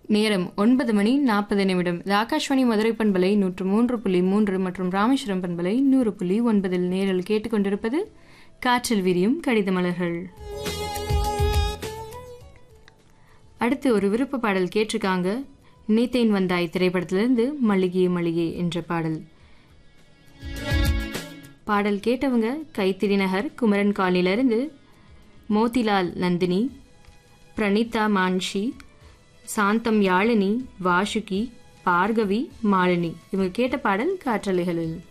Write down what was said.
நேரம் ஒன்பது மணி நாற்பது நிமிடம் இது ஆகாஷ்வாணி மதுரை பண்பலை நூற்று மூன்று புள்ளி மூன்று மற்றும் ராமேஸ்வரம் பண்பலை நூறு புள்ளி ஒன்பதில் நேரில் கேட்டுக்கொண்டிருப்பது காற்றில் விரியும் கடித மலர்கள் அடுத்து ஒரு விருப்ப பாடல் கேட்டிருக்காங்க நீத்தேன் வந்தாய் திரைப்படத்திலிருந்து மல்லிகை மல்லிகை என்ற பாடல் பாடல் கேட்டவங்க கைத்திரி நகர் குமரன் காலனிலிருந்து மோதிலால் நந்தினி பிரணீதா மான்ஷி சாந்தம் யாழினி வாசுகி பார்கவி மாலினி இவங்க கேட்ட பாடல் காற்றலைகளில்